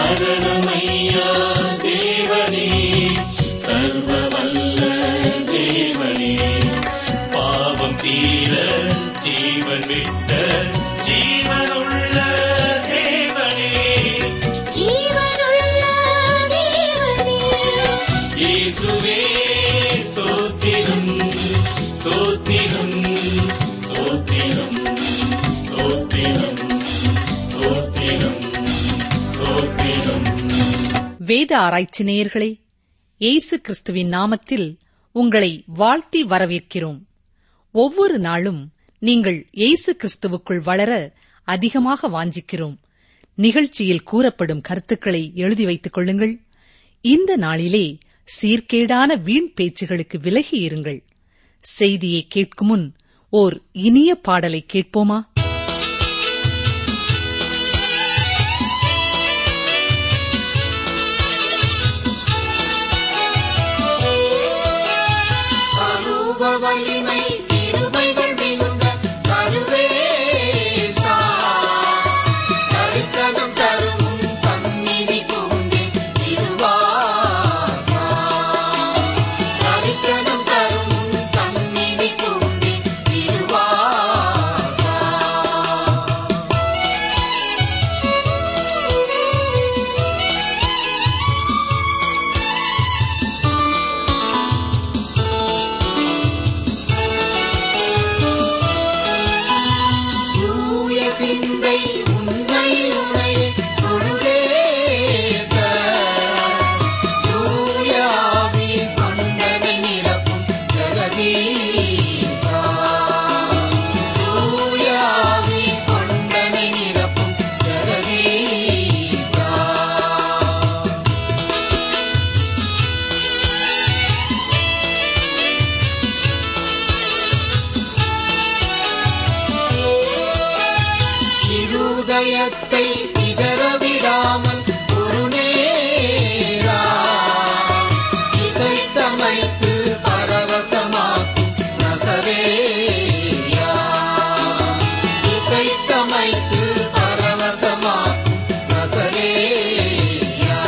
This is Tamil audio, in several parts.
சரணமையா தேவனே சர்வ வல்ல தேவனே பாவம் தீர ஜீவன் விட்ட ஜீவனுள்ள தேவனே ஜீவனுள்ள தேவனே இயேசுவே சோத்திரம் சோத்திரம் சோத்திரம் சோத்திரம் சோத்திரம் சோத்திரம் வேத ஆராய்ச்சி நேயர்களே இயேசு கிறிஸ்துவின் நாமத்தில் உங்களை வாழ்த்தி வரவேற்கிறோம் ஒவ்வொரு நாளும் நீங்கள் இயேசு கிறிஸ்துவுக்குள் வளர அதிகமாக வாஞ்சிக்கிறோம் நிகழ்ச்சியில் கூறப்படும் கருத்துக்களை எழுதி வைத்துக் கொள்ளுங்கள் இந்த நாளிலே சீர்கேடான வீண் பேச்சுகளுக்கு விலகி இருங்கள் செய்தியை கேட்கும் முன் ஓர் இனிய பாடலை கேட்போமா சரூப வலிமை கிருபைகள் மிகுந்த சர்வேசா. தரிசனம் தரும் சந்நிதி கொண்டு திருவாசா. தரிசனம் தரும் சந்நிதி கொண்டு திருவாசா. தூய சிந்தை உண்மை உனை தொழுதேத்த. தூய ஆவி கொண்டனை நிரப்பும் ஜெகதீசா. தூய ஆவி கொண்டனை நிரப்பும் ஜெகதீசா. இருதயத்தை சிதறவிடாமல் ஒரு நேரா இசைத்தமைத்து பரவசமாக்கும் நசரேயா இசைத்தமைத்து பரவசமாக்கும் நசரேயா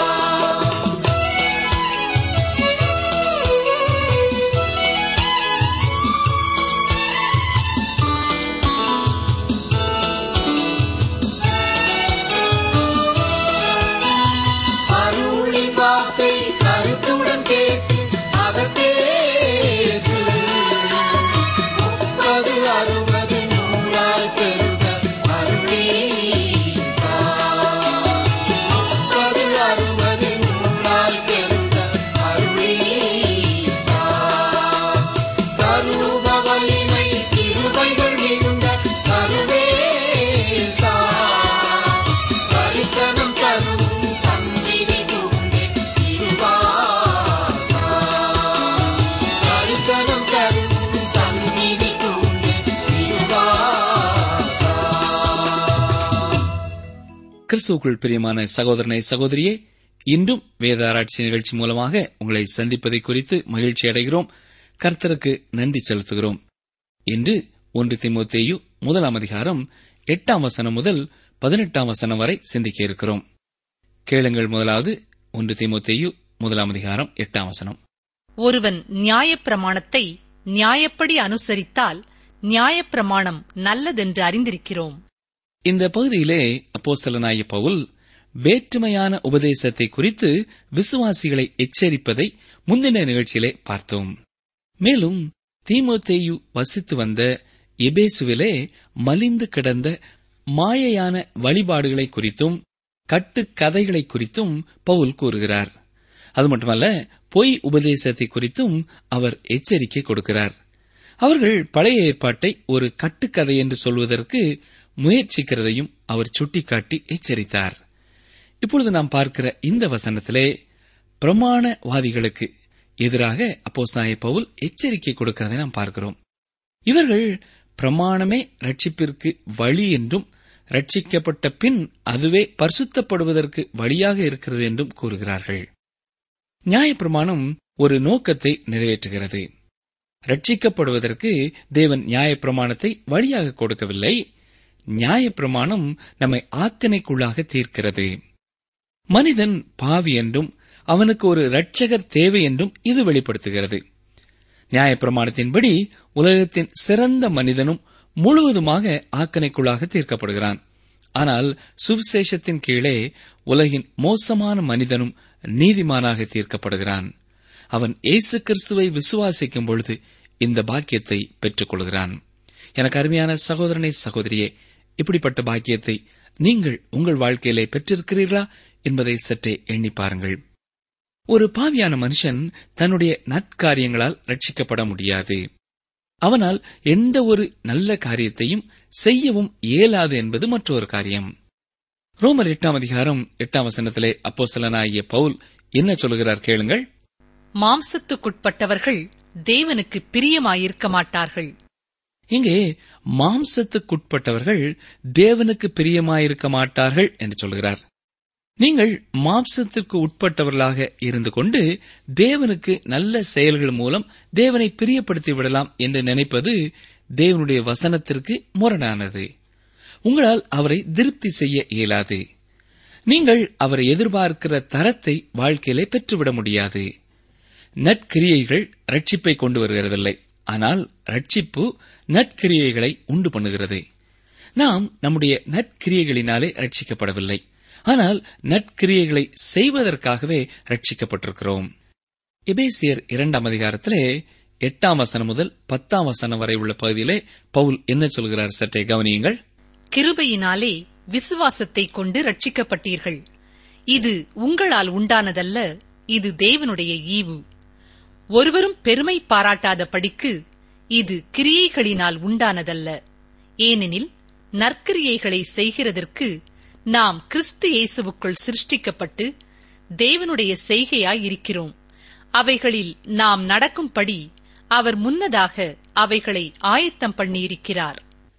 அருளின் வார்த்தை கருத்துடன் கேட்டு அகத்தேது முப்பது அறுபது நூறாய் பெருக அருளீசா முப்பது அறுபது நூறாய் பெருக அருளீசா சரூப வலிமை கிருபைகள் மிகுந்த சர்வேசா தரிசனம் தரும் சந்நிதி கூண்டே திருவாசா. தரிசனம் தரும் சந்நிதி கூண்டே திருவாசா. கிறிஸ்துவுக்குள் பிரியமான சகோதரனை சகோதரியே இன்றும் வேத ஆராய்ச்சி நிகழ்ச்சி மூலமாக உங்களை சந்திப்பதை குறித்து மகிழ்ச்சி அடைகிறோம் கர்த்தருக்கு நன்றி செலுத்துகிறோம் இன்று ஒன்று திமுத்தேயு முதலாம் அதிகாரம் எட்டாம் வசனம் முதல் பதினெட்டாம் வசனம் வரை சிந்திக்க இருக்கிறோம் கேளுங்கள் முதலாவது ஒன்று திமுத்தேயு முதலாம் அதிகாரம் எட்டாம் வசனம் ஒருவன் நியாயப்பிரமாணத்தை நியாயப்படி அனுசரித்தால் நியாயப்பிரமாணம் நல்லதென்று அறிந்திருக்கிறோம் இந்த பகுதியிலே அப்போஸ்தலனாகிய பவுல் வேற்றுமையான உபதேசத்தை குறித்து விசுவாசிகளை எச்சரிப்பதை முந்தின நிகழ்ச்சியிலே பார்த்தோம் மேலும் தீமோத்தேயு வசித்து வந்த எபேசுவிலே மலிந்து கிடந்த மாயையான வழிபாடுகளை குறித்தும் கட்டுக்கதைகளை குறித்தும் பவுல் கூறுகிறார் அது மட்டுமல்ல பொய் உபதேசத்தை குறித்தும் அவர் எச்சரிக்கை கொடுக்கிறார் அவர்கள் பழைய ஏற்பாட்டை ஒரு கட்டுக்கதை என்று சொல்வதற்கு முயற்சிக்கிறதையும் அவர் சுட்டிக்காட்டி எச்சரித்தார் இப்பொழுது நாம் பார்க்கிற இந்த வசனத்திலே பிரமாணவாதிகளுக்கு எதிராக அப்போஸ்தலனாகிய பவுல் எச்சரிக்கை கொடுக்கிறதை நாம் பார்க்கிறோம் இவர்கள் பிரமாணமே ரட்சிப்பிற்கு வழி என்றும் ரட்சிக்கப்பட்ட பின் அதுவே பரிசுத்தப்படுவதற்கு வழியாக இருக்கிறது என்றும் கூறுகிறார்கள் நியாயப்பிரமாணம் ஒரு நோக்கத்தை நிறைவேற்றுகிறது ரட்சிக்கப்படுவதற்கு தேவன் நியாயப்பிரமாணத்தை வழியாக கொடுக்கவில்லை நியாயப்பிரமாணம் நம்மை ஆக்கனைக்குள்ளாக தீர்க்கிறது மனிதன் பாவி என்றும் அவனுக்கு ஒரு இரட்சகர் தேவை என்றும் இது வெளிப்படுத்துகிறது நியாயப்பிரமாணத்தின்படி உலகத்தின் சிறந்த மனிதனும் முழுவதுமாக ஆக்கணைக்குள்ளாக தீர்க்கப்படுகிறான் ஆனால் சுவிசேஷத்தின் கீழே உலகின் மோசமான மனிதனும் நீதிமானாக தீர்க்கப்படுகிறான் அவன் இயேசு கிறிஸ்துவை விசுவாசிக்கும் பொழுது இந்த பாக்கியத்தை பெற்றுக் கொள்கிறான் எனக்கு அருமையான சகோதரனை சகோதரியே இப்படிப்பட்ட பாக்கியத்தை நீங்கள் உங்கள் வாழ்க்கையிலே பெற்றிருக்கிறீர்களா என்பதை சற்றே எண்ணி பாருங்கள் ஒரு பாவியான மனுஷன் தன்னுடைய நற்காரியங்களால் ரட்சிக்கப்பட முடியாது அவனால் எந்த ஒரு நல்ல காரியத்தையும் செய்யவும் இயலாது என்பது மற்றொரு காரியம் ரோமர் எட்டாம் அதிகாரம் எட்டாம் வசனத்திலே அப்போஸ்தலனாகிய பவுல் என்ன சொல்கிறார் கேளுங்கள் மாம்சத்துக்குட்பட்டவர்கள் தேவனுக்கு பிரியமாயிருக்க மாட்டார்கள் இங்கே மாம்சத்துக்குட்பட்டவர்கள் தேவனுக்கு பிரியமாயிருக்க மாட்டார்கள் என்று சொல்கிறார் நீங்கள் மாம்சத்திற்கு உட்பட்டவர்களாக இருந்து கொண்டு தேவனுக்கு நல்ல செயல்கள் மூலம் தேவனை பிரியப்படுத்தி விடலாம் என்று நினைப்பது தேவனுடைய வசனத்திற்கு முரணானது உங்களால் அவரை திருப்தி செய்ய இயலாது நீங்கள் அவரை எதிர்பார்க்கிற தரத்தை வாழ்க்கையிலே பெற்றுவிட முடியாது நற்கிரியைகள் ரட்சிப்பை கொண்டு வருகிறதில்லை ஆனால் ரட்சிப்பு நற்கிரியைகளை உண்டு பண்ணுகிறது நாம் நம்முடைய நற்கிரியைகளினாலே ரட்சிக்கப்படவில்லை ஆனால் நற்கிரியைகளை செய்வதற்காகவே ரட்சிக்கப்பட்டிருக்கிறோம் எபேசியர் இரண்டாம் அதிகாரத்திலே எட்டாம் வசனம் முதல் பத்தாம் வசனம் வரை உள்ள பகுதியிலே பவுல் என்ன சொல்கிறார் சற்றே கவனியுங்கள் கிருபையினாலே விசுவாசத்தை கொண்டு ரட்சிக்கப்பட்டீர்கள் இது உங்களால் உண்டானதல்ல இது தேவனுடைய ஈவு ஒருவரும் பெருமை பாராட்டாத படிக்கு இது கிரியைகளினால் உண்டானதல்ல ஏனெனில் நற்கிரியைகளை செய்கிறதற்கு நாம் கிறிஸ்து இயேசுவுக்குள் சிருஷ்டிக்கப்பட்டு தேவனுடைய செய்கையாய் இருக்கிறோம் அவைகளில் நாம் நடக்கும்படி அவர் முன்னதாக அவைகளை ஆயத்தம் பண்ணியிருக்கிறார்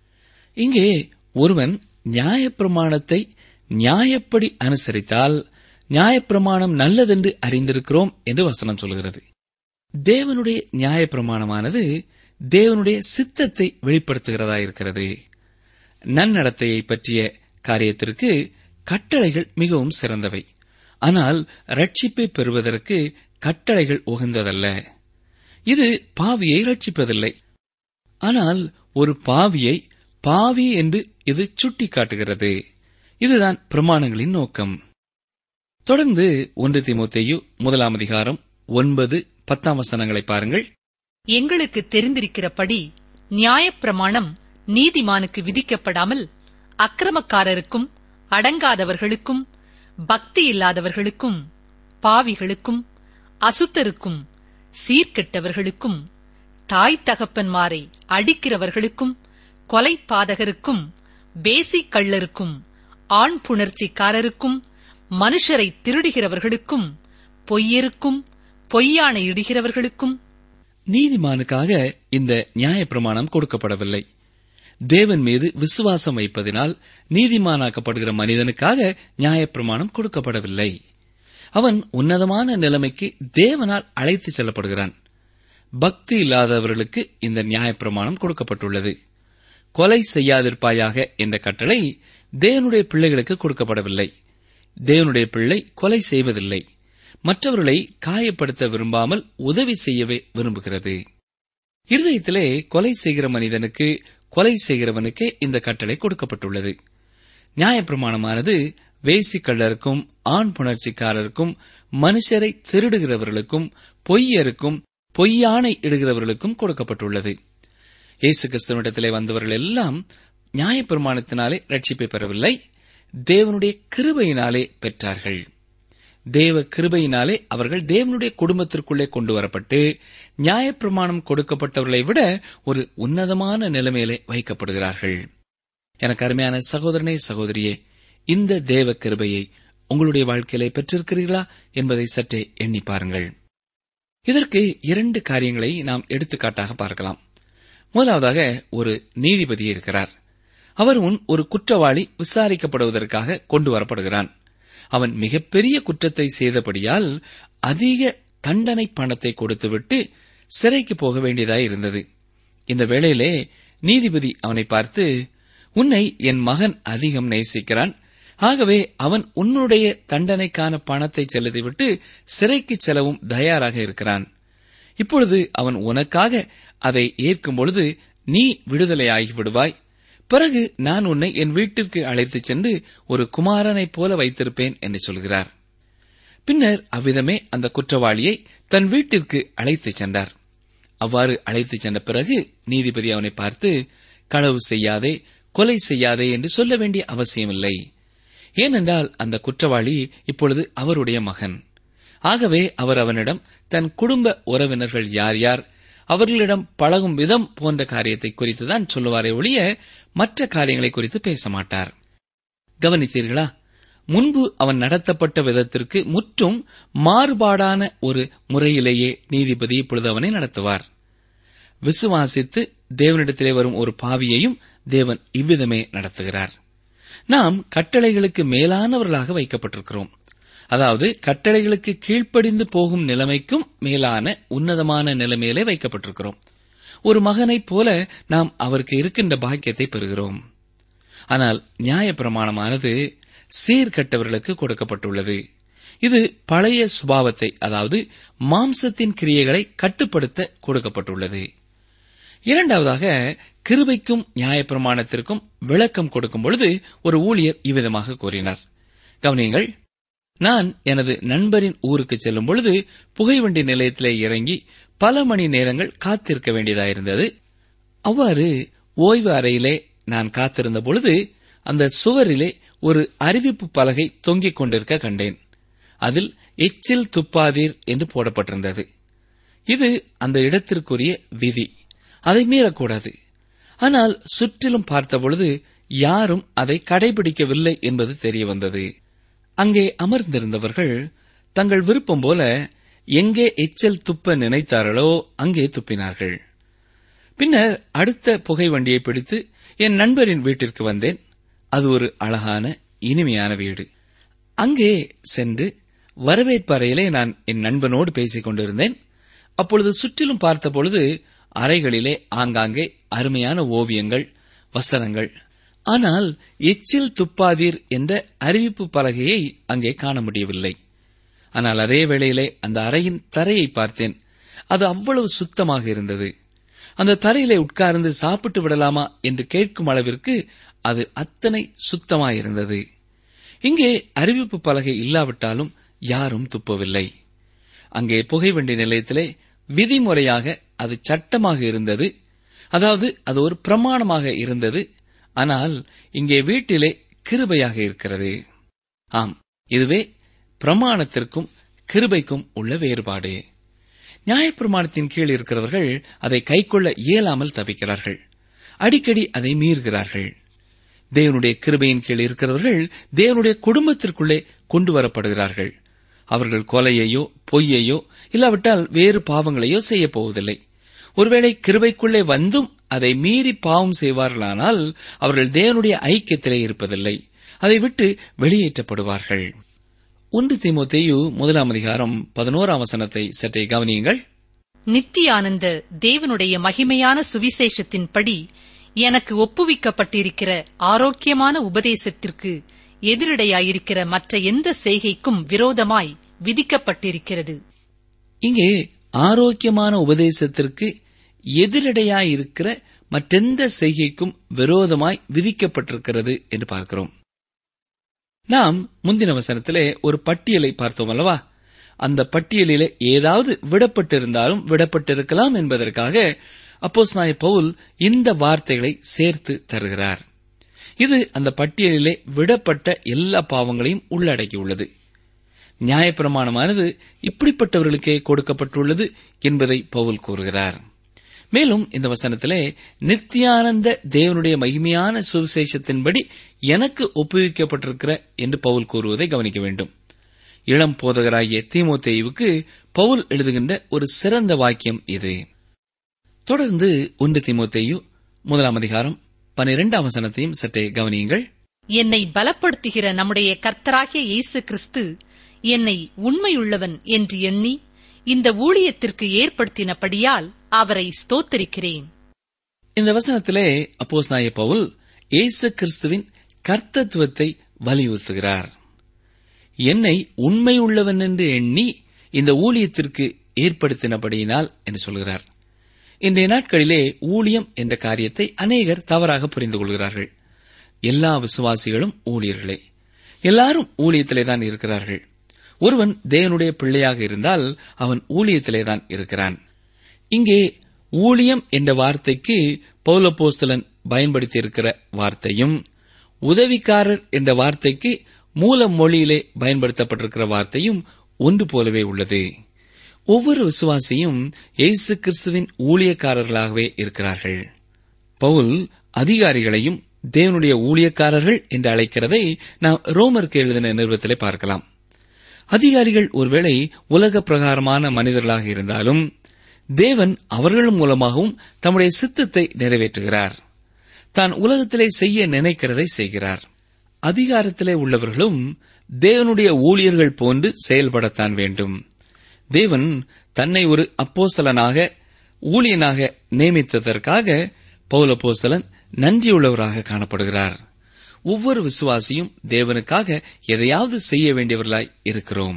இங்கே ஒருவன் நியாயப்பிரமாணத்தை நியாயப்படி அனுசரித்தால் நியாயப்பிரமாணம் நல்லதென்று அறிந்திருக்கிறோம் என்று வசனம் சொல்கிறது தேவனுடைய நியாயப்பிரமாணமானது தேவனுடைய சித்தத்தை வெளிப்படுத்துகிறதா இருக்கிறது நன்னடத்தையை பற்றிய காரியத்திற்கு கட்டளைகள் மிகவும் சிறந்தவை ஆனால் ரட்சிப்பை பெறுவதற்கு கட்டளைகள் உகந்ததல்ல இது பாவியை ரட்சிப்பதில்லை ஆனால் ஒரு பாவியை பாவி என்று இது சுட்டிக்காட்டுகிறது இதுதான் பிரமாணங்களின் நோக்கம் தொடர்ந்து ஒன்று திமுத்தையு முதலாம் அதிகாரம் ஒன்பது பத்தாம் வசனங்களை பாருங்கள் எங்களுக்கு தெரிந்திருக்கிறபடி நியாயப்பிரமாணம் நீதிமானுக்கு விதிக்கப்படாமல் அக்கிரமக்காரருக்கும் அடங்காதவர்களுக்கும் பக்தி இல்லாதவர்களுக்கும் பாவிகளுக்கும் அசுத்தருக்கும் சீர்கெட்டவர்களுக்கும் தாய் தகப்பன்மாரை அடிக்கிறவர்களுக்கும் கொலைபாதகருக்கும் பேசிக் கள்ளருக்கும் ஆண் புணர்ச்சிக்காரருக்கும் மனுஷரை திருடுகிறவர்களுக்கும் பொய்யருக்கும் பொய்யான இடுகிறவர்களுக்கும் நீதிமானுக்காக இந்த நியாயப்பிரமாணம் கொடுக்கப்படவில்லை தேவன் மீது விசுவாசம் வைப்பதினால் நீதிமானாக்கப்படுகிற மனிதனுக்காக நியாயப்பிரமாணம் கொடுக்கப்படவில்லை அவன் உன்னதமான நிலைமைக்கு தேவனால் அழைத்துச் செல்லப்படுகிறான் பக்தி இல்லாதவர்களுக்கு இந்த நியாயப்பிரமாணம் கொடுக்கப்பட்டுள்ளது கொலை செய்யாதிருப்பாயாக என்ற கட்டளை தேவனுடைய பிள்ளைகளுக்கு கொடுக்கப்படவில்லை தேவனுடைய பிள்ளை கொலை செய்வதில்லை மற்றவர்களை காயப்படுத்த விரும்பாமல் உதவி செய்யவே விரும்புகிறது இருதயத்திலே கொலை செய்கிற மனிதனுக்கு கொலை செய்கிறவனுக்கே இந்த கட்டளை கொடுக்கப்பட்டுள்ளது நியாயப்பிரமாணமானது வேசிக்கள்ளருக்கும் ஆண் புணர்ச்சிக்காரருக்கும் மனுஷரை திருடுகிறவர்களுக்கும் பொய்யருக்கும் பொய்யானை இடுகிறவர்களுக்கும் கொடுக்கப்பட்டுள்ளது இயேசு கிறிஸ்துவனிடத்திலே வந்தவர்கள் எல்லாம் நியாயப்பிரமாணத்தினாலே ரட்சிப்பை பெறவில்லை தேவனுடைய கிருபையினாலே பெற்றார்கள் தேவ கிருபையினாலே அவர்கள் தேவனுடைய குடும்பத்திற்குள்ளே கொண்டு வரப்பட்டு நியாயப்பிரமாணம் கொடுக்கப்பட்டவர்களை விட ஒரு உன்னதமான நிலைமையிலே வைக்கப்படுகிறார்கள் எனக்கு அருமையான சகோதரனே சகோதரியே இந்த தேவ கிருபையை உங்களுடைய வாழ்க்கையிலே பெற்றிருக்கிறீர்களா என்பதை சற்றே எண்ணி பாருங்கள் இதற்கு இரண்டு காரியங்களை நாம் எடுத்துக்காட்டாக பார்க்கலாம் முதலாவதாக ஒரு நீதிபதி இருக்கிறார் அவர் முன் ஒரு குற்றவாளி விசாரிக்கப்படுவதற்காக கொண்டு வரப்படுகிறான் அவன் மிகப்பெரிய குற்றத்தை செய்தபடியால் அதிக தண்டனை பணத்தை கொடுத்துவிட்டு சிறைக்கு போக வேண்டியதாய் இருந்தது இந்த வேளையிலே நீதிபதி அவனை பார்த்து உன்னை என் மகன் அதிகம் நேசிக்கிறான் ஆகவே அவன் உன்னுடைய தண்டனைக்கான பணத்தை செலுத்திவிட்டு சிறைக்கு செல்லவும் தயாராக இருக்கிறான் இப்பொழுது அவன் உனக்காக அதை ஏற்கும் பொழுது நீ விடுதலையாகி விடுவாய் பிறகு நான் உன்னை என் வீட்டிற்கு அழைத்துச் சென்று ஒரு குமாரனைப் போல வைத்திருப்பேன் என்று சொல்கிறார் பின்னர் அவ்விதமே அந்த குற்றவாளியை தன் வீட்டிற்கு அழைத்துச் சென்றார் அவ்வாறு அழைத்துச் சென்ற பிறகு நீதிபதி அவனை பார்த்து களவு செய்யாதே கொலை செய்யாதே என்று சொல்ல வேண்டிய அவசியமில்லை ஏனென்றால் அந்த குற்றவாளி இப்பொழுது அவருடைய மகன் ஆகவே அவர் அவனிடம் தன் குடும்ப உறவினர்கள் யார் யார் அவர்களிடம் பழகும் விதம் போன்ற காரியத்தை குறித்துதான் சொல்லுவாரே ஒழிய மற்ற காரியங்களை குறித்து பேச மாட்டார் கவனித்தீர்களா முன்பு அவன் நடத்தப்பட்ட விதத்திற்கு முற்றும் மாறுபாடான ஒரு முறையிலேயே நீதிபதி இப்பொழுது அவனை நடத்துவார் விசுவாசித்து தேவனிடத்திலே வரும் ஒரு பாவியையும் தேவன் இவ்விதமே நடத்துகிறார் நாம் கட்டளைகளுக்கு மேலானவர்களாக வைக்கப்பட்டிருக்கிறோம் அதாவது கட்டளைகளுக்கு கீழ்ப்படிந்து போகும் நிலைமைக்கும் மேலான உன்னதமான நிலைமையிலே வைக்கப்பட்டிருக்கிறோம் ஒரு மகனைப் போல நாம் அவருக்கு இருக்கின்ற பாக்கியத்தை பெறுகிறோம் ஆனால் நியாயப்பிரமாணமானது சீர்கட்டவர்களுக்கு கொடுக்கப்பட்டுள்ளது இது பழைய சுபாவத்தை அதாவது மாம்சத்தின் கிரியைகளை கட்டுப்படுத்த கொடுக்கப்பட்டுள்ளது இரண்டாவதாக கிருபைக்கும் நியாயப்பிரமாணத்திற்கும் விளக்கம் கொடுக்கும் பொழுது ஒரு ஊழியர் இவ்விதமாக கூறினார் கவனியங்கள் நான் எனது நண்பரின் ஊருக்கு செல்லும் பொழுது புகைவண்டி நிலையத்திலே இறங்கி பல மணி நேரங்கள் காத்திருக்க வேண்டியதாயிருந்தது அவ்வாறு ஓய்வு அறையிலே நான் காத்திருந்த பொழுது அந்த சுவரிலே ஒரு அறிவிப்பு பலகை தொங்கிக் கொண்டிருக்க கண்டேன் அதில் எச்சில் துப்பாதீர் என்று போடப்பட்டிருந்தது இது அந்த இடத்திற்குரிய விதி அதை மீறக்கூடாது ஆனால் சுற்றிலும் பார்த்தபொழுது யாரும் அதை கடைபிடிக்கவில்லை என்பது தெரிய வந்தது அங்கே அமர்ந்திருந்தவர்கள் தங்கள் விருப்பம் போல எங்கே எச்சல் துப்ப நினைத்தார்களோ அங்கே துப்பினார்கள் பின்னர் அடுத்த புகை வண்டியை பிடித்து என் நண்பரின் வீட்டிற்கு வந்தேன் அது ஒரு அழகான இனிமையான வீடு அங்கே சென்று வரவேற்பு அறையிலே நான் என் நண்பனோடு பேசிக் கொண்டிருந்தேன் அப்பொழுது சுற்றிலும் பார்த்தபொழுது அறைகளிலே ஆங்காங்கே அருமையான ஓவியங்கள் வசனங்கள் ஆனால் எச்சில் துப்பாதீர் என்ற அறிவிப்பு பலகையை அங்கே காண முடியவில்லை ஆனால் அதே வேளையிலே அந்த அறையின் தரையை பார்த்தேன் அது அவ்வளவு சுத்தமாக இருந்தது அந்த தரையிலே உட்கார்ந்து சாப்பிட்டு விடலாமா என்று கேட்கும் அளவிற்கு அது அத்தனை சுத்தமாயிருந்தது இங்கே அறிவிப்பு பலகை இல்லாவிட்டாலும் யாரும் துப்பவில்லை அங்கே புகைவண்டி நிலையத்திலே விதிமுறையாக அது சட்டமாக இருந்தது அதாவது அது ஒரு பிரமாணமாக இருந்தது ஆனால் இங்கே வீட்டிலே கிருபையாக இருக்கிறது ஆம் இதுவே பிரமாணத்திற்கும் கிருபைக்கும் உள்ள வேறுபாடு நியாயப்பிரமாணத்தின் கீழ் இருக்கிறவர்கள் அதை கைக்கொள்ள இயலாமல் தவிக்கிறார்கள் அடிக்கடி அதை மீறுகிறார்கள் தேவனுடைய கிருபையின் கீழ் இருக்கிறவர்கள் தேவனுடைய குடும்பத்திற்குள்ளே கொண்டு வரப்படுகிறார்கள் அவர்கள் கொலையையோ பொய்யையோ இல்லாவிட்டால் வேறு பாவங்களையோ செய்யப் போவதில்லை ஒருவேளை கிருபைக்குள்ளே வந்தும் அதை மீறி பாவம் செய்வார்களானால் அவர்கள் தேவனுடைய ஐக்கியத்திலே இருப்பதில்லை அதை விட்டு வெளியேற்றப்படுவார்கள் ஒன்று தீமோத்தேயு முதலாம் அதிகாரம் பதினோராம் வசனத்தை சற்றே கவனியுங்கள் நித்தியானந்த தேவனுடைய மகிமையான சுவிசேஷத்தின்படி எனக்கு ஒப்புவிக்கப்பட்டிருக்கிற ஆரோக்கியமான உபதேசத்திற்கு எதிரடையாயிருக்கிற மற்ற எந்த செய்கைக்கும் விரோதமாய் விதிக்கப்பட்டிருக்கிறது இங்கே ஆரோக்கியமான உபதேசத்திற்கு எதிரடையாயிருக்கிற மற்றெந்த செய்கைக்கும் விரோதமாய் விதிக்கப்பட்டிருக்கிறது என்று பார்க்கிறோம் நாம் முந்தின வசனத்திலே ஒரு பட்டியலை பார்த்தோம் அல்லவா அந்த பட்டியலிலே ஏதாவது விடப்பட்டிருந்தாலும் விடப்பட்டிருக்கலாம் என்பதற்காக அப்போஸ் நாய பவுல் இந்த வார்த்தைகளை சேர்த்து தருகிறார் இது அந்த பட்டியலிலே விடப்பட்ட எல்லா பாவங்களையும் உள்ளடக்கியுள்ளது நியாயப்பிரமாணமானது இப்படிப்பட்டவர்களுக்கே கொடுக்கப்பட்டுள்ளது என்பதை பவுல் கூறுகிறார் மேலும் இந்த வசனத்திலே நித்தியானந்த தேவனுடைய மகிமையான சுவிசேஷத்தின்படி எனக்கு ஒப்புவிக்கப்பட்டிருக்கிற என்று பவுல் கூறுவதை கவனிக்க வேண்டும் இளம் போதகராகிய தீமோத்தேயுவுக்கு பவுல் எழுதுகின்ற ஒரு சிறந்த வாக்கியம் இது தொடர்ந்து ஒன்று தீமோத்தேயு முதலாம் அதிகாரம் பனிரெண்டாம் வசனத்தையும் சற்றே கவனியுங்கள் என்னை பலப்படுத்துகிற நம்முடைய கர்த்தராகிய இயேசு கிறிஸ்து என்னை உண்மையுள்ளவன் என்று எண்ணி இந்த ஊழியத்திற்கு ஏற்படுத்தினபடியால் அவரை ஸ்தோத்தரிக்கிறேன் இந்த வசனத்திலே அப்போஸ் நாய பவுல் இயேசு கிறிஸ்துவின் கர்த்தத்துவத்தை வலியுறுத்துகிறார் என்னை உண்மையுள்ளவன் என்று எண்ணி இந்த ஊழியத்திற்கு ஏற்படுத்தினபடியினால் என்று சொல்கிறார் இன்றைய நாட்களிலே ஊழியம் என்ற காரியத்தை அநேகர் தவறாக புரிந்து கொள்கிறார்கள் எல்லா விசுவாசிகளும் ஊழியர்களே எல்லாரும் ஊழியத்திலே தான் இருக்கிறார்கள் ஒருவன் தேவனுடைய பிள்ளையாக இருந்தால் அவன் ஊழியத்திலே தான் இருக்கிறான் இங்கே ஊழியம் என்ற வார்த்தைக்கு பௌலபோஸ்தலன் பயன்படுத்தியிருக்கிற வார்த்தையும் உதவிக்காரர் என்ற வார்த்தைக்கு மூல மொழியிலே பயன்படுத்தப்பட்டிருக்கிற வார்த்தையும் ஒன்று போலவே உள்ளது ஒவ்வொரு விசுவாசியும் இயேசு கிறிஸ்துவின் ஊழியக்காரர்களாகவே இருக்கிறார்கள் பவுல் அதிகாரிகளையும் தேவனுடைய ஊழியக்காரர்கள் என்று அழைக்கிறதை நாம் ரோமருக்கு எழுதின நிறுவத்திலே பார்க்கலாம் அதிகாரிகள் ஒருவேளை உலக பிரகாரமான மனிதர்களாக இருந்தாலும் தேவன் அவர்கள் மூலமாகவும் தம்முடைய சித்தத்தை நிறைவேற்றுகிறார் தான் உலகத்திலே செய்ய நினைக்கிறதை செய்கிறார் அதிகாரத்திலே உள்ளவர்களும் தேவனுடைய ஊழியர்கள் போன்று செயல்படத்தான் வேண்டும் தேவன் தன்னை ஒரு அப்போஸ்தலனாக ஊழியனாக நியமித்ததற்காக பௌலப்போஸ்தலன் நன்றியுள்ளவராக காணப்படுகிறார் ஒவ்வொரு விசுவாசியும் தேவனுக்காக எதையாவது செய்ய வேண்டியவர்களாய் இருக்கிறோம்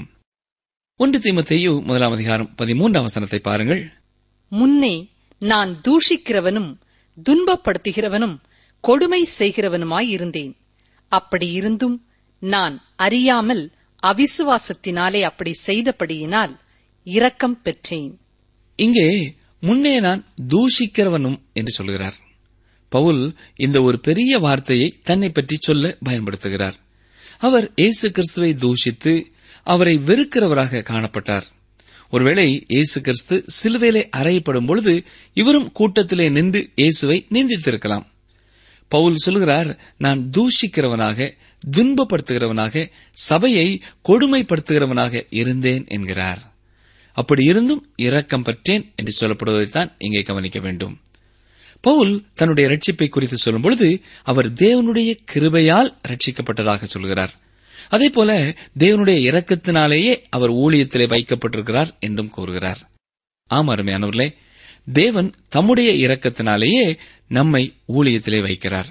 ஒன்று தீமத்தையு முதலாம் அதிகாரம் பதிமூன்றாம் வசனத்தை பாருங்கள் முன்னே நான் தூஷிக்கிறவனும் துன்பப்படுத்துகிறவனும் கொடுமை செய்கிறவனுமாயிருந்தேன் அப்படி இருந்தும் நான் அறியாமல் அவிசுவாசத்தினாலே அப்படி செய்தபடியினால் இரக்கம் பெற்றேன் இங்கே முன்னே நான் தூஷிக்கிறவனும் என்று சொல்கிறார் பவுல் இந்த ஒரு பெரிய வார்த்தையை தன்னை பற்றி சொல்ல பயன்படுத்துகிறார் அவர் இயேசு கிறிஸ்துவை தூஷித்து அவரை வெறுக்கிறவராக காணப்பட்டார் ஒருவேளை இயேசு கிறிஸ்து சிலுவையிலே அறையப்படும் பொழுது இவரும் கூட்டத்திலே நின்று இயேசுவை நிந்தித்திருக்கலாம் பவுல் சொல்கிறார் நான் தூஷிக்கிறவனாக துன்பப்படுத்துகிறவனாக சபையை கொடுமைப்படுத்துகிறவனாக இருந்தேன் என்கிறார் அப்படி இருந்தும் இரக்கம் பெற்றேன் என்று சொல்லப்படுவதைத்தான் இங்கே கவனிக்க வேண்டும் பவுல் தன்னுடைய ரட்சிப்பை குறித்து சொல்லும் பொழுது அவர் தேவனுடைய கிருபையால் ரட்சிக்கப்பட்டதாக சொல்கிறார் அதேபோல தேவனுடைய இரக்கத்தினாலேயே அவர் ஊழியத்திலே வைக்கப்பட்டிருக்கிறார் என்றும் கூறுகிறார் ஆம் அருமையானவர்களே தேவன் தம்முடைய இரக்கத்தினாலேயே நம்மை ஊழியத்திலே வைக்கிறார்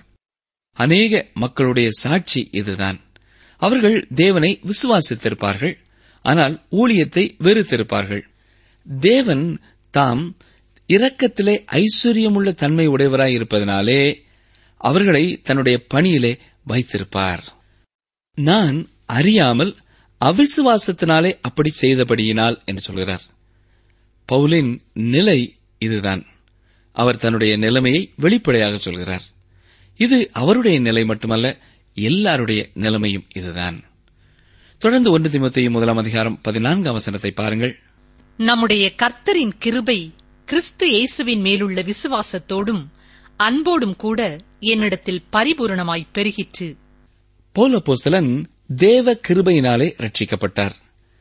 அநேக மக்களுடைய சாட்சி இதுதான் அவர்கள் தேவனை விசுவாசித்திருப்பார்கள் ஆனால் ஊழியத்தை வெறுத்திருப்பார்கள் தேவன் தாம் இரக்கத்திலே ஐஸ்வர்யமுள்ள தன்மை உடையவராய் இருப்பதனாலே அவர்களை தன்னுடைய பணியிலே வைத்திருப்பார் நான் அறியாமல் அவிசுவாசத்தினாலே அப்படி செய்தபடியினால் என்று சொல்கிறார் பவுலின் நிலை இதுதான் அவர் தன்னுடைய நிலைமையை வெளிப்படையாக சொல்கிறார் இது அவருடைய நிலை மட்டுமல்ல எல்லாருடைய நிலைமையும் இதுதான் தொடர்ந்து ஒன்று திமுத்தையும் முதலாம் அதிகாரம் பதினான்காம் வசனத்தை பாருங்கள் நம்முடைய கர்த்தரின் கிருபை கிறிஸ்து இயேசுவின் மேலுள்ள விசுவாசத்தோடும் அன்போடும் கூட என்னிடத்தில் பரிபூரணமாய் பெருகிற்று போலப்போஸ்தலன் தேவ கிருபையினாலே ரட்சிக்கப்பட்டார்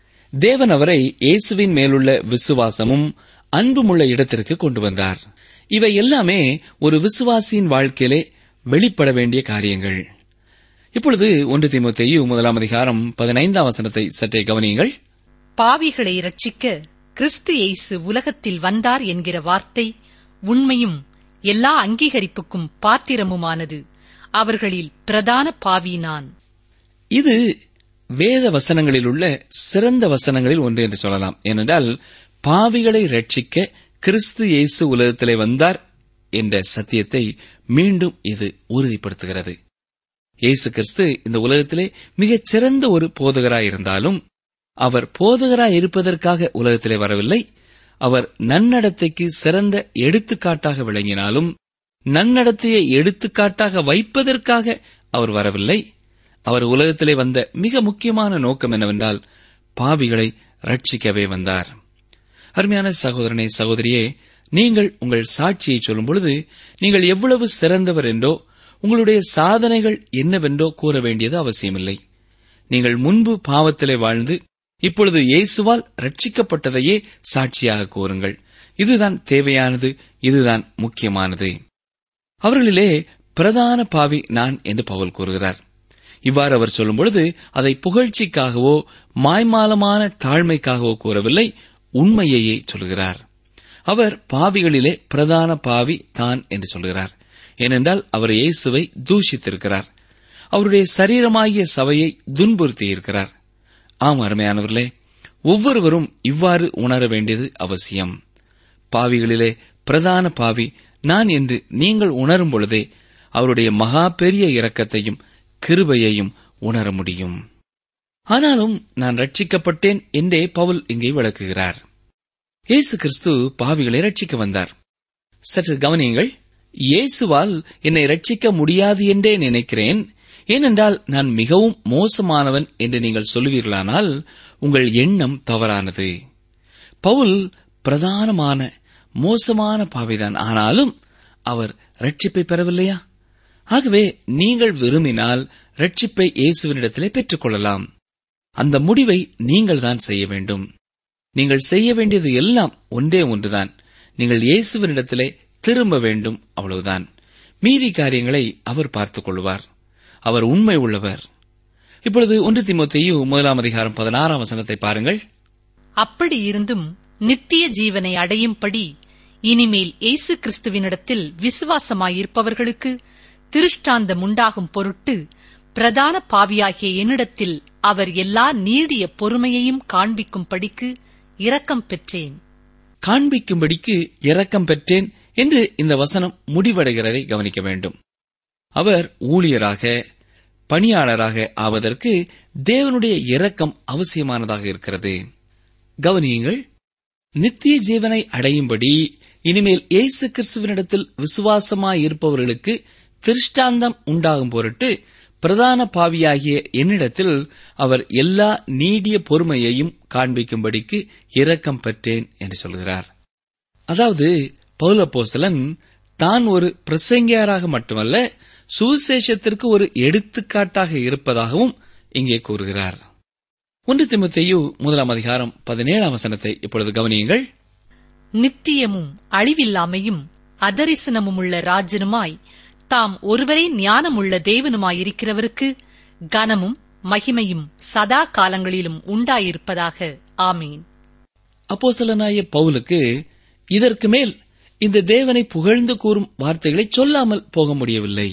தேவன் அவரை இயேசுவின் மேலுள்ள விசுவாசமும் அன்புமுள்ள இடத்திற்கு கொண்டு வந்தார் இவை எல்லாமே ஒரு விசுவாசியின் வாழ்க்கையிலே வெளிப்பட வேண்டிய காரியங்கள் இப்பொழுது ஒன்று தீமோத்தேயு முதலாம் அதிகாரம் பதினைந்தாம் வசனத்தை சற்றே கவனியுங்கள் பாவிகளை ரட்சிக்க கிறிஸ்து இயேசு உலகத்தில் வந்தார் என்கிற வார்த்தை உண்மையும் எல்லா அங்கீகரிப்புக்கும் பாத்திரமுமானது அவர்களில் பிரதான பாவி நான் இது வேத வசனங்களில் உள்ள சிறந்த வசனங்களில் ஒன்று என்று சொல்லலாம் ஏனென்றால் பாவிகளை ரட்சிக்க கிறிஸ்து இயேசு உலகத்திலே வந்தார் என்ற சத்தியத்தை மீண்டும் இது உறுதிப்படுத்துகிறது இயேசு கிறிஸ்து இந்த உலகத்திலே மிகச் சிறந்த ஒரு போதகராய் இருந்தாலும் அவர் போதகராய் இருப்பதற்காக உலகத்திலே வரவில்லை அவர் நன்னடத்தைக்கு சிறந்த எடுத்துக்காட்டாக விளங்கினாலும் நன்னடத்தையை எடுத்துக்காட்டாக வைப்பதற்காக அவர் வரவில்லை அவர் உலகத்திலே வந்த மிக முக்கியமான நோக்கம் என்னவென்றால் பாவிகளை ரட்சிக்கவே வந்தார் அருமையான சகோதரனே சகோதரியே நீங்கள் உங்கள் சாட்சியை சொல்லும் பொழுது நீங்கள் எவ்வளவு சிறந்தவர் என்றோ உங்களுடைய சாதனைகள் என்னவென்றோ கூற வேண்டியது அவசியமில்லை நீங்கள் முன்பு பாவத்திலே வாழ்ந்து இப்பொழுது இயேசுவால் ரட்சிக்கப்பட்டதையே சாட்சியாக கூறுங்கள் இதுதான் தேவையானது இதுதான் முக்கியமானது அவர்களிலே பிரதான பாவி நான் என்று பவுல் கூறுகிறார் இவ்வாறு அவர் சொல்லும் பொழுது அதை புகழ்ச்சிக்காகவோ மாய்மாலமான தாழ்மைக்காகவோ கூறவில்லை உண்மையையே சொல்கிறார் அவர் பாவிகளிலே பிரதான பாவி தான் என்று சொல்கிறார் ஏனென்றால் அவர் இயேசுவை தூஷித்திருக்கிறார் அவருடைய சரீரமாகிய சபையை துன்புறுத்தியிருக்கிறார் ஆம் அருமையானவர்களே ஒவ்வொருவரும் இவ்வாறு உணர வேண்டியது அவசியம் பாவிகளிலே பிரதான பாவி நான் என்று நீங்கள் உணரும் பொழுதே அவருடைய மகா பெரிய இரக்கத்தையும் கிருபையையும் உணர முடியும் ஆனாலும் நான் ரட்சிக்கப்பட்டேன் என்றே பவுல் இங்கே விளக்குகிறார் இயேசு கிறிஸ்து பாவிகளை ரட்சிக்க வந்தார் சற்று கவனியுங்கள் இயேசுவால் என்னை ரட்சிக்க முடியாது என்றே நினைக்கிறேன் ஏனென்றால் நான் மிகவும் மோசமானவன் என்று நீங்கள் சொல்லுவீர்களானால் உங்கள் எண்ணம் தவறானது பவுல் பிரதானமான மோசமான பாவிதான் ஆனாலும் அவர் ரட்சிப்பை பெறவில்லையா ஆகவே நீங்கள் விரும்பினால் ரட்சிப்பை இயேசுவினிடத்திலே பெற்றுக் கொள்ளலாம் அந்த முடிவை நீங்கள் தான் செய்ய வேண்டும் நீங்கள் செய்ய வேண்டியது எல்லாம் ஒன்றே ஒன்றுதான் நீங்கள் இயேசுவினிடத்திலே திரும்ப வேண்டும் அவ்வளவுதான் மீதி காரியங்களை அவர் பார்த்துக் கொள்வார் அவர் உண்மை உள்ளவர் இப்பொழுது ஒன்று திமுத்தையு முதலாம் அதிகாரம் பதினாறாம் வசனத்தை பாருங்கள் அப்படி இருந்தும் நித்திய ஜீவனை அடையும்படி இனிமேல் இயேசு கிறிஸ்துவினிடத்தில் விசுவாசமாயிருப்பவர்களுக்கு திருஷ்டாந்தம் உண்டாகும் பொருட்டு பிரதான பாவியாகிய என்னிடத்தில் அவர் எல்லா நீடிய பொறுமையையும் காண்பிக்கும்படிக்கு இரக்கம் பெற்றேன் காண்பிக்கும்படிக்கு இரக்கம் பெற்றேன் என்று இந்த வசனம் முடிவடைகிறதை கவனிக்க வேண்டும் அவர் ஊழியராக பணியாளராக ஆவதற்கு தேவனுடைய இரக்கம் அவசியமானதாக இருக்கிறது கவனியுங்கள் நித்திய ஜீவனை அடையும்படி இனிமேல் இயேசு கிறிஸ்துவனிடத்தில் விசுவாசமாயிருப்பவர்களுக்கு திருஷ்டாந்தம் உண்டாகும் பொருட்டு பிரதான பாவியாகிய என்னிடத்தில் அவர் எல்லா நீடிய பொறுமையையும் காண்பிக்கும்படிக்கு இரக்கம் பெற்றேன் என்று சொல்கிறார் அதாவது பௌலப்போஸ்தலன் தான் ஒரு பிரசங்கியாராக மட்டுமல்ல சுவிசேஷத்திற்கு ஒரு எடுத்துக்காட்டாக இருப்பதாகவும் இங்கே கூறுகிறார் ஒன்று திமுத்தையு முதலாம் அதிகாரம் பதினேழாம் வசனத்தை இப்பொழுது கவனியுங்கள் நித்தியமும் அழிவில்லாமையும் அதரிசனமுமுள்ள ராஜனுமாய் தாம் ஒருவரே ஞானமுள்ள தேவனுமாயிருக்கிறவருக்கு கனமும் மகிமையும் சதா காலங்களிலும் உண்டாயிருப்பதாக ஆமீன் அப்போஸ்தலனாய பவுலுக்கு இதற்கு மேல் இந்த தேவனை புகழ்ந்து கூறும் வார்த்தைகளை சொல்லாமல் போக முடியவில்லை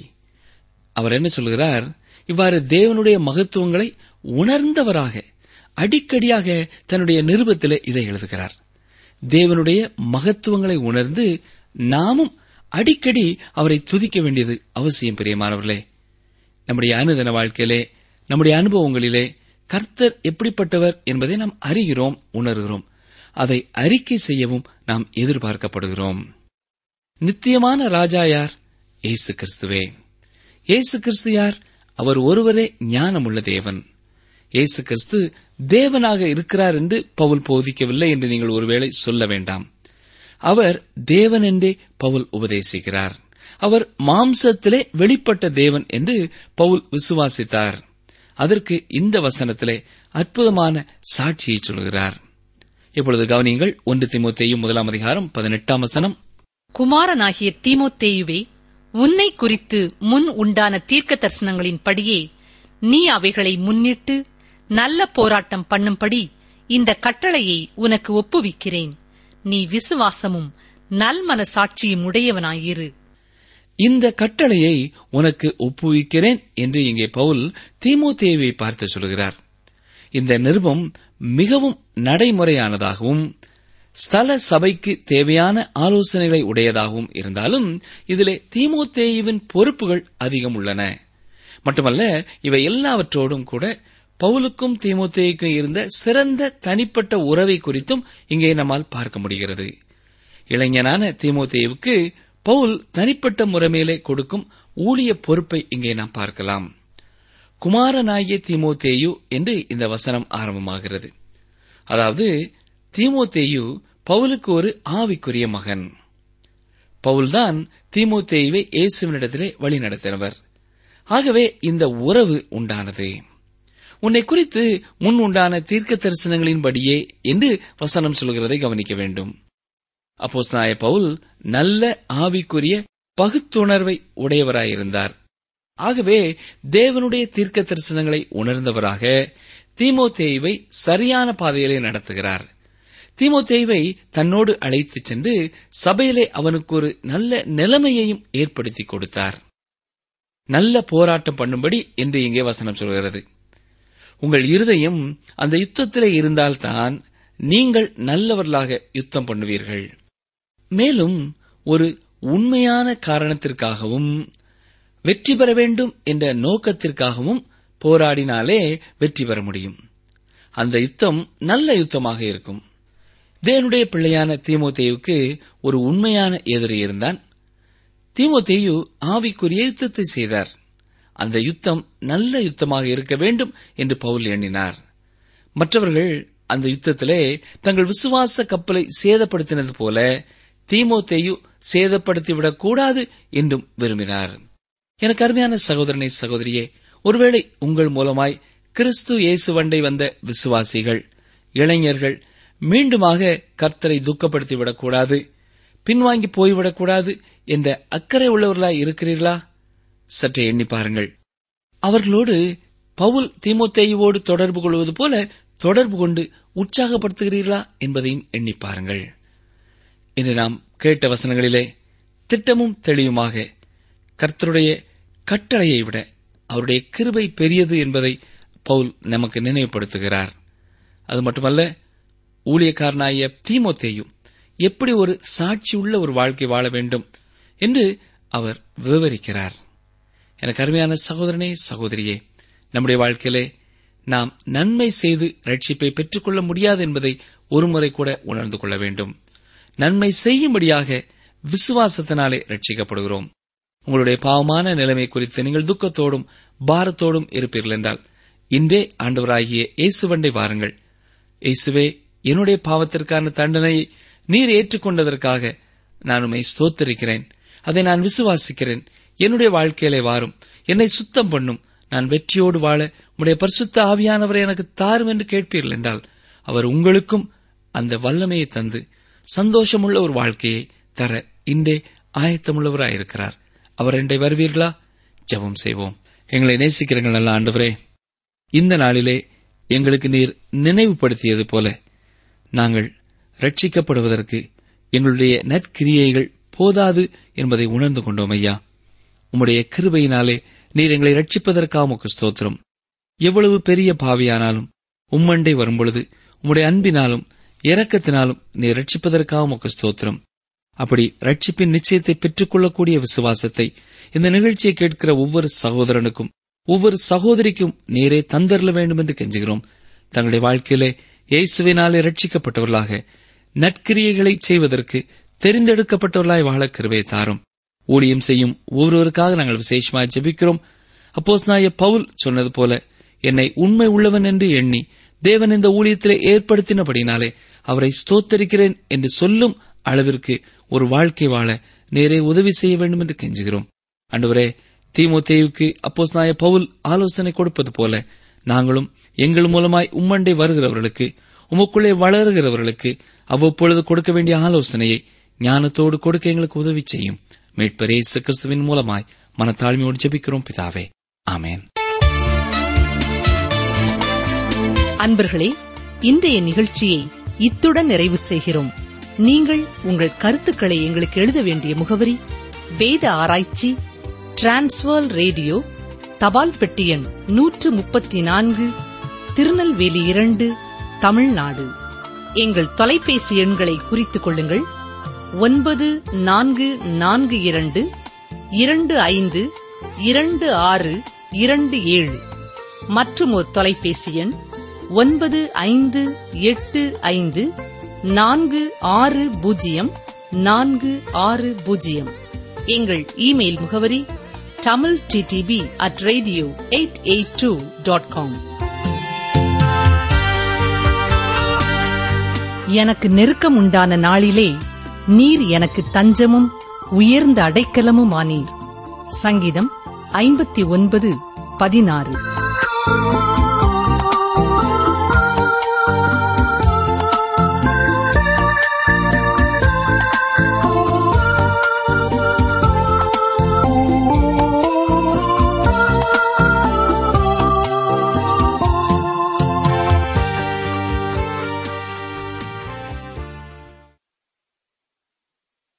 அவர் என்ன சொல்கிறார் இவ்வாறு தேவனுடைய மகத்துவங்களை உணர்ந்தவராக அடிக்கடியாக தன்னுடைய நிருபத்திலே இதை எழுதுகிறார் தேவனுடைய மகத்துவங்களை உணர்ந்து நாமும் அடிக்கடி அவரை துதிக்க வேண்டியது அவசியம் பிரியமானவர்களே நம்முடைய அனுதின வாழ்க்கையிலே நம்முடைய அனுபவங்களிலே கர்த்தர் எப்படிப்பட்டவர் என்பதை நாம் அறிகிறோம் உணர்கிறோம் அதை அறிக்கை செய்யவும் நாம் எதிர்பார்க்கப்படுகிறோம் நித்தியமான ராஜா யார் இயேசு கிறிஸ்துவே இயேசு கிறிஸ்து யார் அவர் ஒருவரே ஞானமுள்ள தேவன் இயேசு கிறிஸ்து தேவனாக இருக்கிறார் என்று பவுல் போதிக்கவில்லை என்று நீங்கள் ஒருவேளை சொல்ல வேண்டாம் அவர் தேவன் என்றே பவுல் உபதேசிக்கிறார் அவர் மாம்சத்திலே வெளிப்பட்ட தேவன் என்று பவுல் விசுவாசித்தார் அதற்கு இந்த வசனத்திலே அற்புதமான சாட்சியை சொல்கிறார் இப்பொழுது கவனியுங்கள் ஒன்று திமுத்தேயும் முதலாம் அதிகாரம் பதினெட்டாம் வசனம் குமாரனாகிய தீமோத்தேயுவே உன்னை குறித்து முன் உண்டான தீர்க்க தரிசனங்களின்படியே நீ அவைகளை முன்னிட்டு நல்ல போராட்டம் பண்ணும்படி இந்த கட்டளையை உனக்கு ஒப்புவிக்கிறேன் நீ விசுவாசமும் நல்மன சாட்சியும் உடையவனாயிரு இந்த கட்டளையை உனக்கு ஒப்புவிக்கிறேன் என்று இங்கே பவுல் தீமோத்தேயுவை பார்த்து சொல்கிறார் இந்த நிருபம் மிகவும் நடைமுறையானதாகவும் ஸ்தல சபைக்கு தேவையான ஆலோசனைகளை உடையதாகவும் இருந்தாலும் இதிலே தீமோத்தேயுவின் பொறுப்புகள் அதிகம் உள்ளன மட்டுமல்ல இவை எல்லாவற்றோடும் கூட பவுலுக்கும் தீமோத்தேயுக்கும் இருந்த சிறந்த தனிப்பட்ட உறவை குறித்தும் இங்கே நம்மால் பார்க்க முடிகிறது இளைஞனான தீமோத்தேயுவுக்கு பவுல் தனிப்பட்ட முறைமையிலே கொடுக்கும் ஊழிய பொறுப்பை இங்கே நாம் பார்க்கலாம் குமாரனாகிய தீமோத்தேயு என்று இந்த வசனம் ஆரம்பமாகிறது அதாவது தீமோத்தேயு பவுலுக்கு ஒரு ஆவிக்குரிய மகன் பவுல்தான் தீமோத்தேயுவை இயேசுவினிடத்திலே வழிநடத்தினவர் ஆகவே இந்த உறவு உண்டானது உன்னை குறித்து முன் உண்டான தீர்க்க தரிசனங்களின்படியே என்று வசனம் சொல்கிறதை கவனிக்க வேண்டும் அப்போஸ்தலனாய பவுல் நல்ல ஆவிக்குரிய பகுத்துணர்வை உடையவராயிருந்தார் ஆகவே தேவனுடைய தீர்க்க தரிசனங்களை உணர்ந்தவராக தீமோத்தேயுவை சரியான பாதையிலே நடத்துகிறார் தீமோத்தேயுவை தன்னோடு அழைத்துச் சென்று சபையிலே அவனுக்கு ஒரு நல்ல நிலைமையையும் ஏற்படுத்தி கொடுத்தார் நல்ல போராட்டம் பண்ணும்படி என்று இங்கே வசனம் சொல்கிறது உங்கள் இருதயம் அந்த யுத்தத்திலே இருந்தால்தான் நீங்கள் நல்லவர்களாக யுத்தம் பண்ணுவீர்கள் மேலும் ஒரு உண்மையான காரணத்திற்காகவும் வெற்றி பெற வேண்டும் என்ற நோக்கத்திற்காகவும் போராடினாலே வெற்றி பெற முடியும் அந்த யுத்தம் நல்ல யுத்தமாக இருக்கும் தேவனுடைய பிள்ளையான தீமோத்தேயுக்கு ஒரு உண்மையான எதிரி இருந்தான் தீமோத்தேயு ஆவிக்குரிய யுத்தத்தை செய்தார் அந்த யுத்தம் நல்ல யுத்தமாக இருக்க வேண்டும் என்று பவுல் எண்ணினார் மற்றவர்கள் அந்த யுத்தத்திலே தங்கள் விசுவாச கப்பலை சேதப்படுத்தினது போல தீமோத்தேயு சேதப்படுத்திவிடக் கூடாது என்றும் விரும்பினார் எனக்கு அருமையான சகோதரனை சகோதரியே ஒருவேளை உங்கள் மூலமாய் கிறிஸ்து இயேசுவண்டை வந்த விசுவாசிகள் இளைஞர்கள் மீண்டுமாக கர்த்தரை துக்கப்படுத்திவிடக் கூடாது பின்வாங்கி போய்விடக்கூடாது என்ற அக்கறை உள்ளவர்களாய் இருக்கிறீர்களா சற்றே எண்ணி பாருங்கள் அவர்களோடு பவுல் தீமோத்தேயுவோடு தொடர்பு கொள்வது போல தொடர்பு கொண்டு உற்சாகப்படுத்துகிறீர்களா என்பதையும் எண்ணி பாருங்கள் இன்று நாம் கேட்ட வசனங்களிலே திட்டமும் தெளிவுமாக கர்த்தருடைய கட்டளையை விட அவருடைய கிருபை பெரியது என்பதை பவுல் நமக்கு நினைவுபடுத்துகிறார் அது மட்டுமல்ல ஊழியக்காரனாகிய தீமோத்தேயும் எப்படி ஒரு சாட்சி உள்ள ஒரு வாழ்க்கை வாழ வேண்டும் என்று அவர் விவரிக்கிறார் எனக்கு அருமையான சகோதரனே சகோதரியே நம்முடைய வாழ்க்கையிலே நாம் நன்மை செய்து ரட்சிப்பை பெற்றுக்கொள்ள முடியாது என்பதை ஒருமுறை கூட உணர்ந்து கொள்ள வேண்டும் நன்மை செய்யும்படியாக விசுவாசத்தினாலே ரட்சிக்கப்படுகிறோம் உங்களுடைய பாவமான நிலைமை குறித்து நீங்கள் துக்கத்தோடும் பாரத்தோடும் இருப்பீர்கள் என்றால் இன்றே ஆண்டவராகிய இயேசுவண்டை வாருங்கள் இயேசுவே என்னுடைய பாவத்திற்கான தண்டனையை நீர் ஏற்றுக்கொண்டதற்காக நான் உம்மை ஸ்தோத்தரிக்கிறேன் அதை நான் விசுவாசிக்கிறேன் என்னுடைய வாழ்க்கையிலே வாரும் என்னை சுத்தம் பண்ணும் நான் வெற்றியோடு வாழ உம்முடைய பரிசுத்த ஆவியானவரை எனக்கு தாரும் என்று கேட்பீர்கள் என்றால் அவர் உங்களுக்கும் அந்த வல்லமையை தந்து சந்தோஷமுள்ள ஒரு வாழ்க்கையை தர இன்றே ஆயத்தமுள்ளவராயிருக்கிறார் அவர் என்னை வருவீர்களா ஜெபம் செய்வோம் எங்களை நேசிக்கிறீர்கள் நல்ல ஆண்டவரே இந்த நாளிலே எங்களுக்கு நீர் நினைவுபடுத்தியது போல நாங்கள் ரட்சிக்கப்படுவதற்கு எங்களுடைய நற்கிரியைகள் போதாது என்பதை உணர்ந்து கொண்டோம் ஐயா உம்முடைய கிருபையினாலே நீர் எங்களை ரட்சிப்பதற்காக உமக்கு ஸ்தோத்திரம் எவ்வளவு பெரிய பாவியானாலும் உம்மண்டை வரும்பொழுது உம்முடைய அன்பினாலும் இரக்கத்தினாலும் நீர் ரட்சிப்பதற்காக உமக்கு ஸ்தோத்திரம் அப்படி ரட்சிப்பின் நிச்சயத்தை பெற்றுக்கொள்ளக்கூடிய விசுவாசத்தை இந்த நிகழ்ச்சியை கேட்கிற ஒவ்வொரு சகோதரனுக்கும் ஒவ்வொரு சகோதரிக்கும் நீரே தந்தரல வேண்டும் என்று கெஞ்சுகிறோம் தங்களுடைய வாழ்க்கையிலே இயேசுவினாலே ரட்சிக்கப்பட்டவர்களாக நற்கிரியைகளை செய்வதற்கு தெரிந்தெடுக்கப்பட்டவர்களாய் வாழ கிருபை தாரும் ஊழியம் செய்யும் ஒவ்வொருவருக்காக நாங்கள் விசேஷமாய் ஜெபிக்கிறோம் அப்போஸ் நாய பவுல் சொன்னது போல என்னை உண்மை உள்ளவன் என்று எண்ணி தேவன் இந்த ஊழியத்திலே ஏற்படுத்தினபடினாலே அவரை ஸ்தோத்தரிக்கிறேன் என்று சொல்லும் அளவிற்கு ஒரு வாழ்க்கை வாழ நேரே உதவி செய்ய வேண்டும் என்று கெஞ்சுகிறோம் அன்றுவரே தீமோத்தேயுக்கு அப்போஸ் நாய பவுல் ஆலோசனை கொடுப்பது போல நாங்களும் எங்கள் மூலமாய் உம்மண்டை வருகிறவர்களுக்கு உமக்குள்ளே வளருகிறவர்களுக்கு அவ்வப்பொழுது கொடுக்க வேண்டிய ஆலோசனையை ஞானத்தோடு கொடுக்க எங்களுக்கு உதவி செய்யும் மீட்பரே கிறிஸ்துவின் மூலமாய் மனத்தாழ்மையோடு ஜெபிக்கிறோம் பிதாவே ஆமேன் அன்பர்களே இன்றைய நிகழ்ச்சியை இத்துடன் நிறைவு செய்கிறோம் நீங்கள் உங்கள் கருத்துக்களை எங்களுக்கு எழுத வேண்டிய முகவரி வேத ஆராய்ச்சி டிரான்ஸ்வர் ரேடியோ தபால் பெட்டி எண் நூற்று முப்பத்தி நான்கு திருநெல்வேலி இரண்டு தமிழ்நாடு எங்கள் தொலைபேசி எண்களை குறித்துக் கொள்ளுங்கள் ஒன்பது நான்கு நான்கு இரண்டு இரண்டு ஐந்து இரண்டு ஆறு இரண்டு ஏழு மற்றும் ஒரு தொலைபேசி எண் ஒன்பது ஐந்து எட்டு ஐந்து நான்கு ஆறு பூஜ்ஜியம் நான்கு ஆறு பூஜ்ஜியம் எங்கள் இமெயில் முகவரி Tamil T D P at radio eight eight two dot com எனக்கு நெருக்கம் உண்டான நாளிலே நீர் எனக்கு தஞ்சமும் உயர்ந்த அடைக்கலமும் ஆனீர் சங்கீதம் ஐம்பத்தி ஒன்பது பதினாறு